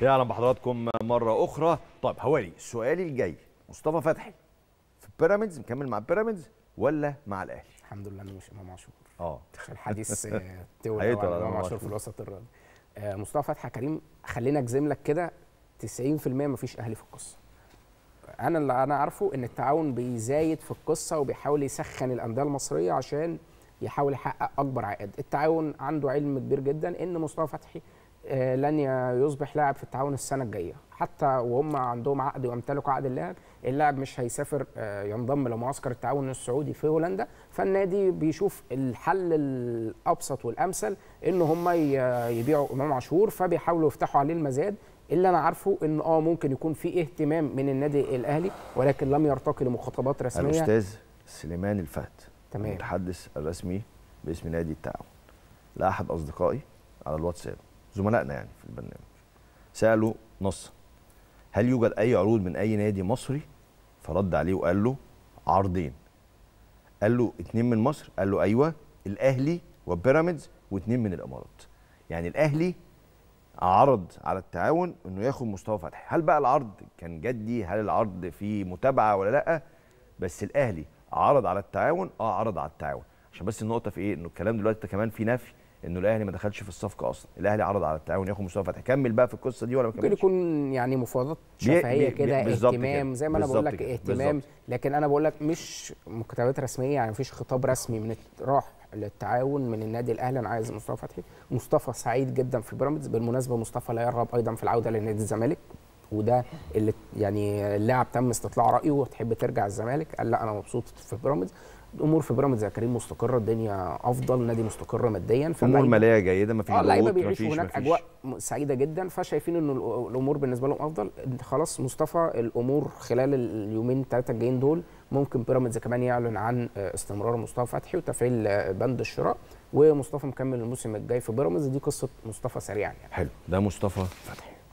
يعلم بحضراتكم مره اخرى طيب هوالي سؤالي الجاي مصطفى فتحي في بيراميدز مكمل مع بيراميدز ولا مع الاهلي الحمد لله انه مش امام عاشور اه عشان الحديث آه، تولى هيطول على على امام إمام عاشور في عاشور. الوسط الرياضي آه، مصطفى فتحي يا كريم خلينا اجزم لك كده 90% مفيش اهلي في القصه انا اللي انا عارفه ان التعاون بيزايد في القصه وبيحاول يسخن الانديه المصريه عشان يحاول يحقق اكبر عائد التعاون عنده علم كبير جدا ان مصطفى فتحي آه، لن ي- يصبح لاعب في التعاون السنه الجايه حتى وهم عندهم عقد ويمتلكوا عقد اللاعب اللاعب مش هيسافر آه، ينضم لمعسكر التعاون السعودي في هولندا فالنادي بيشوف الحل الابسط والامثل ان هم ي- يبيعوا امام عاشور فبيحاولوا يفتحوا عليه المزاد اللي انا عارفه ان اه ممكن يكون في اهتمام من النادي الاهلي ولكن لم يرتقي لمخاطبات رسميه الاستاذ سليمان الفهد تمام المتحدث الرسمي باسم نادي التعاون لاحد اصدقائي على الواتساب زملائنا يعني في البرنامج سالوا نصا هل يوجد اي عروض من اي نادي مصري فرد عليه وقال له عرضين قال له اتنين من مصر قال له ايوه الاهلي وبيراميدز واتنين من الامارات يعني الاهلي عرض على التعاون انه ياخد مصطفى فتحي هل بقى العرض كان جدي هل العرض فيه متابعه ولا لا بس الاهلي عرض على التعاون اه عرض على التعاون عشان بس النقطه في ايه انه الكلام دلوقتي كمان في نفي انه الاهلي ما دخلش في الصفقه اصلا الاهلي عرض على التعاون ياخد مصطفى فتحي كمل بقى في القصه دي ولا ما ممكن كملش يكون يعني مفاوضات بي- شفهيه بي- كده بالظبط اهتمام كده. زي ما انا بقول بالظبط لك كده. اهتمام بالظبط. لكن انا بقول لك مش مكتبات رسميه يعني مفيش خطاب رسمي من الت- راح للتعاون من النادي الاهلي انا عايز مصطفى فتحي مصطفى سعيد جدا في بيراميدز بالمناسبه مصطفى لا يرغب ايضا في العوده لنادي الزمالك وده اللي يعني اللاعب تم استطلاع رايه وتحب ترجع الزمالك قال لا انا مبسوط في بيراميدز الامور في بيراميدز يا كريم مستقره الدنيا افضل نادي مستقر ماديا امور فاللعيبة- ماليه جيده ما فيش اه اللعيبه ضغوط، بيعيشوا مفيش- هناك مفيش. اجواء م- سعيده جدا فشايفين ان الأ- الامور بالنسبه لهم افضل خلاص مصطفى الامور خلال اليومين ثلاثه الجايين دول ممكن بيراميدز كمان يعلن عن آه، استمرار مصطفى فتحي وتفعيل آه، بند الشراء ومصطفى مكمل الموسم الجاي في بيراميدز دي قصه مصطفى سريعا يعني حلو ده مصطفى فتحي